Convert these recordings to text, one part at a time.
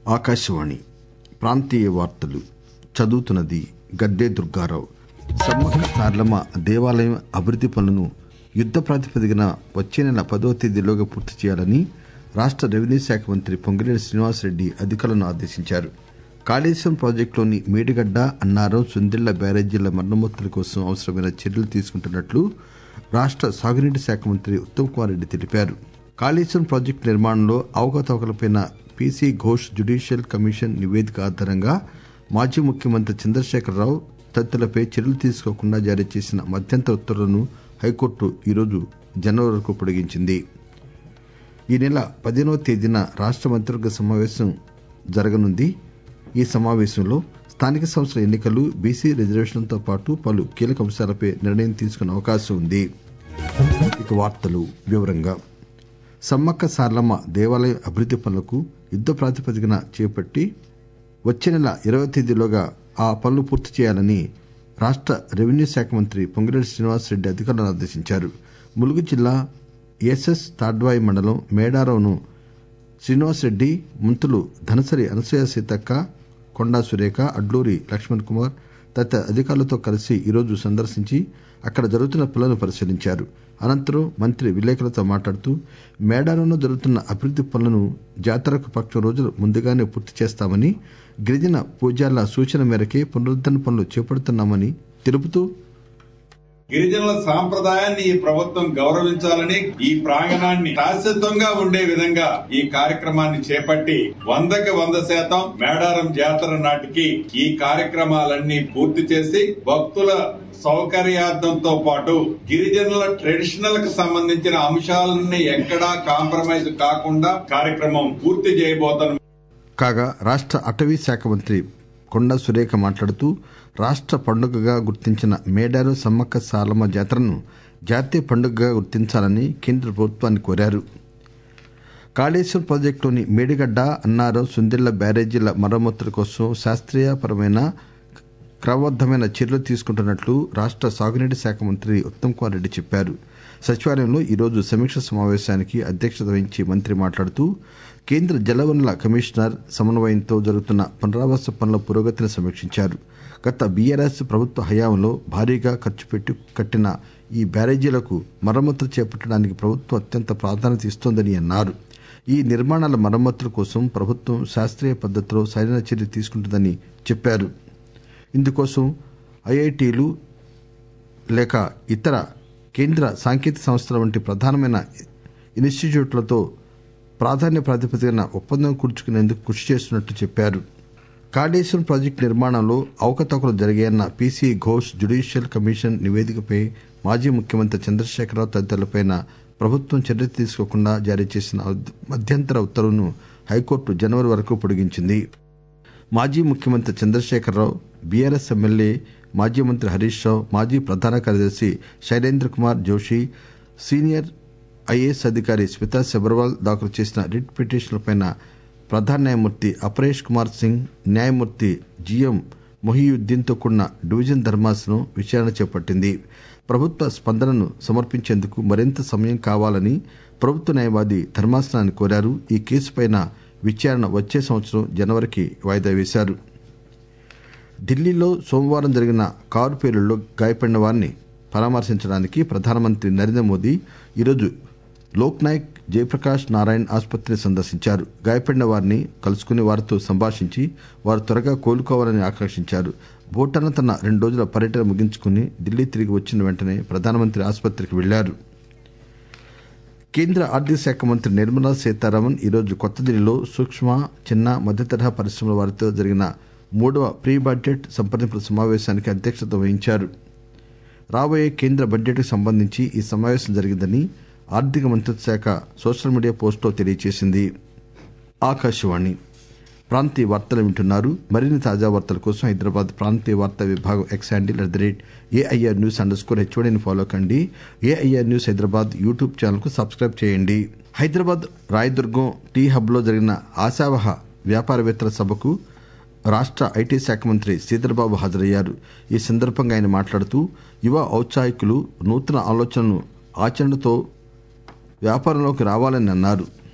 ఆకాశవాణి ప్రాంతీయ వార్తలు చదువుతున్నది గద్దే దుర్గారావు సమ్మక్క సారలమ్మ దేవాలయం అభివృద్ది పనులను యుద్ద ప్రాతిపదికన వచ్చే నెల పదవ తేదీలోగా పూర్తి చేయాలని రాష్ట రెవెన్యూ శాఖ మంత్రి పొంగిలేటి శ్రీనివాసరెడ్డి అధికారులను ఆదేశించారు కాళేశ్వరం ప్రాజెక్టులోని మేడిగడ్డ అన్నారం సుందిళ్ల బ్యారేజీల మరమ్మతుల కోసం అవసరమైన చర్యలు తీసుకుంటున్నట్లు రాష్ట సాగునీటి శాఖ మంత్రి ఉత్తమ్ కుమార్ రెడ్డి తెలిపారు కాళేశ్వరం ప్రాజెక్టు నిర్మాణంలో అవకతవకలపై పీసీ ఘోష్ జ్యుడీషియల్ కమిషన్ నివేదిక ఆధారంగా మాజీ ముఖ్యమంత్రి చంద్రశేఖరరావు తదితరులపై చర్యలు తీసుకోకుండా జారీ చేసిన మధ్యంతర ఉత్తర్వులను హైకోర్టు ఈరోజు జనవరి వరకు పొడిగించింది ఈ నెల పదిహేనవ తేదీన రాష్ట మంత్రివర్గ సమావేశం జరగనుంది ఈ సమావేశంలో స్థానిక సంస్థల ఎన్నికలు బీసీ రిజర్వేషన్లతో పాటు పలు కీలక అంశాలపై నిర్ణయం తీసుకునే అవకాశం ఉంది ఇక వార్తలు వివరంగా సమ్మక్క సారలమ్మ దేవాలయం అభివృద్ది పనులకు యుద్ద ప్రాతిపదికన చేపట్టి వచ్చే నెల ఇరవై తేదీలోగా ఆ పనులు పూర్తి చేయాలని రాష్ట రెవెన్యూ శాఖ మంత్రి పొంగిరెడ్డి శ్రీనివాసరెడ్డి అధికారులను ఆదేశించారు ములుగు జిల్లా ఎస్ఎస్ తాడ్వాయి మండలం మేడారంను శ్రీనివాసరెడ్డి మంత్రులు ధనసరి అనసూయ సీతక్క కొండా సురేఖ అడ్లూరి లక్ష్మణ్ కుమార్ తదితర అధికారులతో కలిసి ఈరోజు సందర్శించి అక్కడ జరుగుతున్న పనులను పరిశీలించారు అనంతరం మంత్రి విలేకరులతో మాట్లాడుతూ మేడారంలో జరుగుతున్న అభివృద్ది పనులను జాతరకు పక్షం రోజులు ముందుగానే పూర్తి చేస్తామని గిరిజన పూజార్ల సూచన మేరకే పునరుద్దరణ పనులు చేపడుతున్నామని తెలుపుతూ గిరిజనుల సాంప్రదాయాన్ని ఈ ప్రభుత్వం గౌరవించాలని ఈ ప్రాంగణాన్ని శాశ్వతంగా ఉండే విధంగా ఈ కార్యక్రమాన్ని చేపట్టి వందకి వంద శాతం మేడారం జాతర నాటికి ఈ కార్యక్రమాలన్నీ పూర్తి చేసి భక్తుల సౌకర్యార్థంతో పాటు గిరిజనుల ట్రెడిషనల్ కు సంబంధించిన అంశాలన్నీ ఎక్కడా కాంప్రమైజ్ కాకుండా కార్యక్రమం పూర్తి చేయబోతున్నాం కాగా రాష్ట అటవీ శాఖ మంత్రి కొండా సురేఖ మాట్లాడుతూ రాష్ట పండుగగా గుర్తించిన మేడారు సమ్మక్క సారలమ్మ జాతరను జాతీయ పండుగగా గుర్తించాలని కేంద్ర ప్రభుత్వాన్ని కోరారు కాళేశ్వరం ప్రాజెక్టులోని మేడిగడ్డ అన్నారం సుందిళ్ల బ్యారేజీల మరమ్మతుల కోసం శాస్త్రీయపరమైన క్రమబద్దమైన చర్యలు తీసుకుంటున్నట్లు రాష్ట సాగునీటి శాఖ మంత్రి ఉత్తమ్ కుమార్ రెడ్డి చెప్పారు సచివాలయంలో ఈరోజు సమీక్ష సమావేశానికి అధ్యక్షత వహించి మంత్రి మాట్లాడుతూ కేంద్ర జలవనరుల కమిషనర్ సమన్వయంతో జరుగుతున్న పునరావాస పనుల పురోగతిని సమీక్షించారు గత బీఆర్ఎస్ ప్రభుత్వ హయాంలో భారీగా ఖర్చు పెట్టి కట్టిన ఈ బ్యారేజీలకు మరమ్మతులు చేపట్టడానికి ప్రభుత్వం అత్యంత ప్రాధాన్యత ఇస్తోందని అన్నారు ఈ నిర్మాణాల మరమ్మతుల కోసం ప్రభుత్వం శాస్త్రీయ పద్దతిలో సరైన చర్య తీసుకుంటుందని చెప్పారు ఇందుకోసం ఐఐటీలు లేక ఇతర కేంద్ర సాంకేతిక సంస్థల వంటి ప్రధానమైన ఇన్స్టిట్యూట్లతో ప్రాధాన్య ప్రాతిపదికన ఒప్పందం కూర్చుకునేందుకు కృషి చేస్తున్నట్లు చెప్పారు కాళేశ్వరం ప్రాజెక్టు నిర్మాణంలో అవకతవకలు జరిగాయన్న పీసీ ఘోష్ జ్యుడీషియల్ కమిషన్ నివేదికపై మాజీ ముఖ్యమంత్రి చంద్రశేఖరరావు తదితరులపై ప్రభుత్వం చర్య తీసుకోకుండా జారీ చేసిన మధ్యంతర ఉత్తర్వును హైకోర్టు జనవరి వరకు పొడిగించింది మాజీ ముఖ్యమంత్రి చంద్రశేఖరరావు బీఆర్ఎస్ ఎమ్మెల్యే మాజీ మంత్రి హరీష్ రావు మాజీ ప్రధాన కార్యదర్శి శైలేంద్ర కుమార్ జోషి సీనియర్ ఐఏఎస్ అధికారి స్మితా సెబర్వాల్ దాఖలు చేసిన రిట్ పిటిషన్లపై ప్రధాన న్యాయమూర్తి అపరేష్ కుమార్ సింగ్ న్యాయమూర్తి జిఎం మొహియుద్దీన్తో కూడిన డివిజన్ ధర్మాసనం విచారణ చేపట్టింది ప్రభుత్వ స్పందనను సమర్పించేందుకు మరింత సమయం కావాలని ప్రభుత్వ న్యాయవాది ధర్మాసనాన్ని కోరారు ఈ కేసుపై విచారణ వచ్చే సంవత్సరం జనవరికి వాయిదా వేశారు ఢిల్లీలో సోమవారం జరిగిన కారు పేలుళ్లో గాయపడిన వారిని పరామర్శించడానికి ప్రధానమంత్రి నరేంద్ర మోదీ ఈరోజు లోక్ నాయక్ జయప్రకాష్ నారాయణ్ ఆసుపత్రిని సందర్శించారు గాయపడిన వారిని కలుసుకుని వారితో సంభాషించి వారు త్వరగా కోలుకోవాలని ఆకాంక్షించారు భూటాన్ తన రెండు రోజుల పర్యటన ముగించుకుని ఢిల్లీ తిరిగి వచ్చిన వెంటనే ప్రధానమంత్రి ఆసుపత్రికి వెళ్లారు కేంద్ర ఆర్థిక శాఖ మంత్రి నిర్మలా సీతారామన్ ఈరోజు కొత్త ఢిల్లీలో సూక్ష్మ చిన్న మధ్యతరహా పరిశ్రమల వారితో జరిగిన మూడవ ప్రీ బడ్జెట్ సంప్రదింపుల సమావేశానికి అధ్యక్షత వహించారు రాబోయే కేంద్ర బడ్జెట్కు సంబంధించి ఈ సమావేశం జరిగిందని ఆర్థిక మంత్రిత్వ శాఖ సోషల్ మీడియా పోస్టులో తెలియజేసింది ఆకాశవాణి ప్రాంతీయ వార్తలు వింటున్నారు మరిన్ని తాజా వార్తల కోసం హైదరాబాద్ ప్రాంతీయ వార్తా విభాగం X handle at the rate AIR news under score హెచ్ఓడిని ఫాలో కండి AIR news Hyderabad YouTube channel కు సబ్స్క్రైబ్ చేయండి హైదరాబాద్ రాయదుర్గం టీ హబ్ లో జరిగిన ఆశావహ వ్యాపారవేత్తల సభకు రాష్ట ఐటీ శాఖ మంత్రి శ్రీధర్బాబు హాజరయ్యారు ఈ సందర్భంగా ఆయన మాట్లాడుతూ యువ ఔత్సాహికులు నూతన ఆలోచనలను ఆచరణతో వ్యాపారంలోకి రావాలని అన్నారు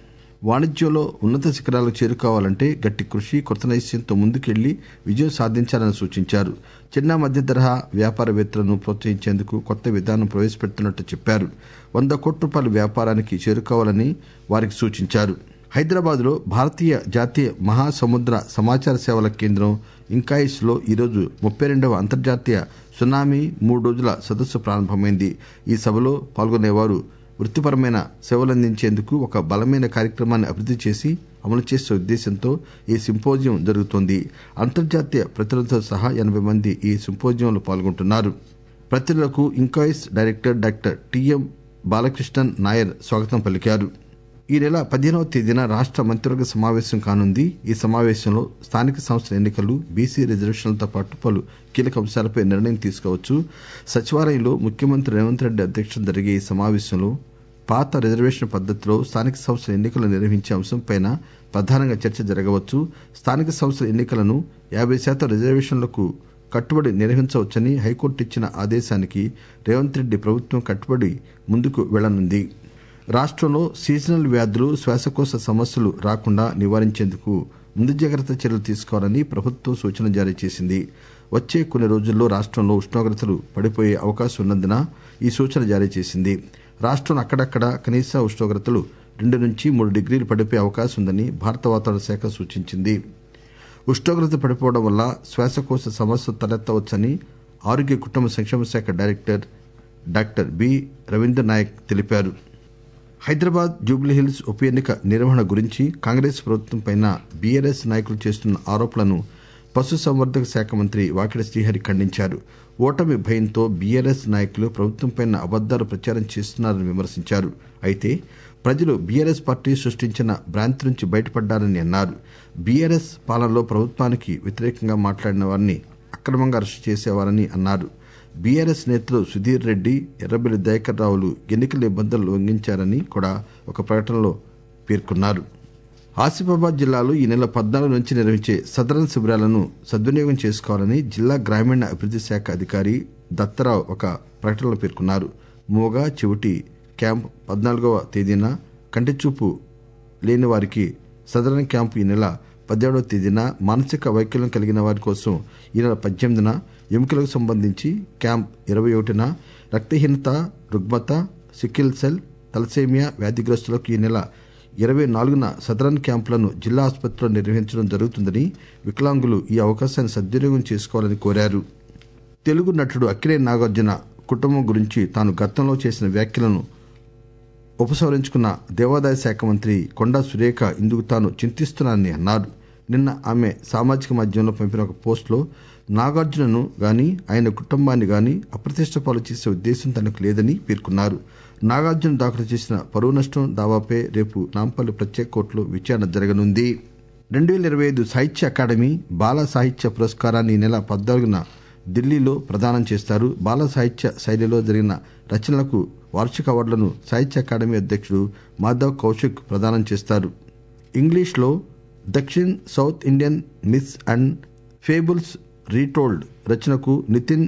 వాణిజ్యంలో ఉన్నత శిఖరాలకు చేరుకోవాలంటే గట్టి కృషి కొత్త నైశ్యంతో ముందుకెళ్లి విజయం సాధించాలని సూచించారు చిన్న మధ్య తరహా వ్యాపారవేత్తలను ప్రోత్సహించేందుకు కొత్త విధానం ప్రవేశపెడుతున్నట్టు చెప్పారు వంద కోట్ల రూపాయల వ్యాపారానికి చేరుకోవాలని వారికి సూచించారు హైదరాబాద్ లో భారతీయ జాతీయ మహాసముద్ర సమాచార సేవల కేంద్రం ఇంకాయిస్ లో ఈరోజు ముప్పై రెండవ అంతర్జాతీయ సునామీ మూడు రోజుల సదస్సు ప్రారంభమైంది ఈ సభలో పాల్గొనేవారు వృత్తిపరమైన సేవలందించేందుకు ఒక బలమైన కార్యక్రమాన్ని అభివృద్ది చేసి అమలు చేసే ఉద్దేశంతో ఈ సింపోజియం జరుగుతోంది అంతర్జాతీయ ప్రతినిధులతో సహా ఎనబై మంది ఈ సింపోజియంలో పాల్గొంటున్నారు ప్రతినిధులకు INCOIS director doctor TM Balakrishnan Nair స్వాగతం పలికారు ఈ నెల పదిహేనవ తేదీన రాష్ట మంత్రివర్గ సమావేశం కానుంది ఈ సమావేశంలో స్థానిక సంస్థల ఎన్నికలు బీసీ రిజర్వేషన్లతో పాటు పలు కీలక అంశాలపై నిర్ణయం తీసుకోవచ్చు సచివాలయంలో ముఖ్యమంత్రి రేవంత్ రెడ్డి అధ్యక్షతన జరిగే ఈ సమావేశంలో పాత రిజర్వేషన్ పద్దతిలో స్థానిక సంస్థల ఎన్నికలు నిర్వహించే అంశంపై ప్రధానంగా చర్చ జరగవచ్చు స్థానిక సంస్థల ఎన్నికలను యాబై శాతం రిజర్వేషన్లకు కట్టుబడి నిర్వహించవచ్చని హైకోర్టు ఇచ్చిన ఆదేశానికి రేవంత్ రెడ్డి ప్రభుత్వం కట్టుబడి ముందుకు వెళ్లనుంది రాష్టంలో సీజనల్ వ్యాధులు శ్వాసకోశ సమస్యలు రాకుండా నివారించేందుకు ముందు జాగ్రత్త చర్యలు తీసుకోవాలని ప్రభుత్వం సూచన జారీ చేసింది వచ్చే కొన్ని రోజుల్లో రాష్టంలో ఉష్ణోగ్రతలు పడిపోయే అవకాశం ఉన్నందున ఈ సూచన జారీ చేసింది రాష్టంలో అక్కడక్కడ కనీస ఉష్ణోగ్రతలు రెండు నుంచి మూడు డిగ్రీలు పడిపోయే అవకాశం ఉందని భారత వాతావరణ శాఖ సూచించింది ఉష్ణోగ్రత పడిపోవడం వల్ల శ్వాసకోశ సమస్యలు తలెత్తవచ్చని ఆరోగ్య కుటుంబ సంక్షేమ శాఖ director doctor B Ravindra Nayak తెలిపారు హైదరాబాద్ జూబ్లీహిల్స్ ఉప ఎన్నిక నిర్వహణ గురించి కాంగ్రెస్ ప్రభుత్వంపై బీఆర్ఎస్ నాయకులు చేస్తున్న ఆరోపణలను పశుసంవర్ధక శాఖ మంత్రి వాకిడి శ్రీహరి ఖండించారు ఓటమి భయంతో బీఆర్ఎస్ నాయకులు ప్రభుత్వంపై అబద్దాలు ప్రచారం చేస్తున్నారని విమర్శించారు అయితే ప్రజలు బీఆర్ఎస్ పార్టీ సృష్టించిన భ్రాంతి నుంచి బయటపడ్డారని అన్నారు బీఆర్ఎస్ పాలనలో ప్రభుత్వానికి వ్యతిరేకంగా మాట్లాడిన వారిని అక్రమంగా అరెస్టు చేసేవారని అన్నారు బీఆర్ఎస్ నేతలు సుధీర్ రెడ్డి ఎర్రబెల్లి దయాకర్ రావులు ఎన్నికల నిబంధనలు ఉల్లంఘించారని కూడా ఒక ప్రకటనలో పేర్కొన్నారు ఆసిఫాబాద్ జిల్లాలో ఈ నెల పద్నాలుగు నుంచి నిర్వహించే సదరన్ శిబిరాలను సద్వినియోగం చేసుకోవాలని జిల్లా గ్రామీణ అభివృద్ది శాఖ అధికారి దత్తరావు ఒక ప్రకటనలో పేర్కొన్నారు మూగ చెవిటి క్యాంప్ పద్నాలుగవ తేదీన కంటిచూపు లేని వారికి సదరన్ క్యాంపు ఈ నెల పదిహేడవ తేదీన మానసిక వైకల్యం కలిగిన వారి కోసం ఈ నెల పద్దెనిమిదిన ఎముకలకు సంబంధించి క్యాంప్ ఇరవై ఒకటిన రక్తహీనత రుగ్మత సికిల్ సెల్ తలసేమియా వ్యాధిగ్రస్తులకు ఈ నెల ఇరవై నాలుగున సదరన్ క్యాంపులను జిల్లా ఆసుపత్రిలో నిర్వహించడం జరుగుతుందని వికలాంగులు ఈ అవకాశాన్ని సద్వినియోగం చేసుకోవాలని కోరారు తెలుగు నటుడు అక్కినే నాగార్జున కుటుంబం గురించి తాను గతంలో చేసిన వ్యాఖ్యలను ఉపసంహరించుకున్న దేవాదాయ శాఖ మంత్రి కొండా సురేఖ ఇందుకు తాను చింతిస్తున్నానని అన్నారు నిన్న ఆమె సామాజిక మాధ్యమంలో పంపిన ఒక పోస్టులో నాగార్జునను గాని ఆయన కుటుంబాన్ని గాని అప్రతిష్ట పాలు చేసే ఉద్దేశం తనకు లేదని పేర్కొన్నారు నాగార్జున దాఖలు చేసిన పరువు నష్టం దావాపై రేపు నాంపల్లి ప్రత్యేక కోర్టులో విచారణ జరగనుంది రెండు వేల ఇరవై ఐదు సాహిత్య అకాడమీ బాల సాహిత్య పురస్కారాన్ని ఈ నెల పద్నాలుగున ఢిల్లీలో ప్రదానం చేస్తారు బాల సాహిత్య శైలిలో జరిగిన రచనలకు వార్షిక అవార్డులను సాహిత్య అకాడమీ అధ్యక్షుడు మాధవ్ కౌశిక్ ప్రదానం చేస్తారు ఇంగ్లీష్లో Dakshin south Indian myths and fables retold రచనకు నితిన్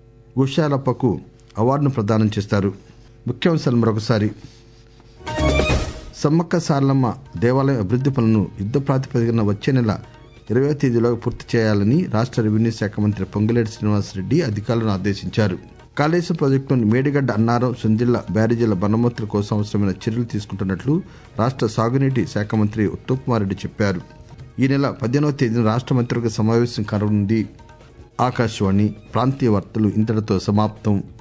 గుషాలప్పకు అవార్డును ప్రదానం చేస్తారు ముఖ్యాంశాలు మరొకసారి సమ్మక్క సారలమ్మ దేవాలయం అభివృద్ది పనులను యుద్ద ప్రాతిపదికన వచ్చే నెల ఇరవై తేదీలో పూర్తి చేయాలని రాష్ట రెవెన్యూ శాఖ మంత్రి పొంగులేటి శ్రీనివాసరెడ్డి అధికారులను ఆదేశించారు కాళేశ్వరం ప్రాజెక్టులోని మేడిగడ్డ అన్నారం సుందిళ్ల బ్యారేజీల బనమతుల కోసం అవసరమైన చర్యలు తీసుకుంటున్నట్లు రాష్ట సాగునీటి శాఖ మంత్రి ఉత్తమ్ కుమార్ రెడ్డి చెప్పారు ఈ నెల పదిహేనవ తేదీన రాష్ట మంత్రివర్గ సమావేశం కానుంది ఆకాశవాణి ప్రాంతీయ వార్తలు ఇంతటితో సమాప్తం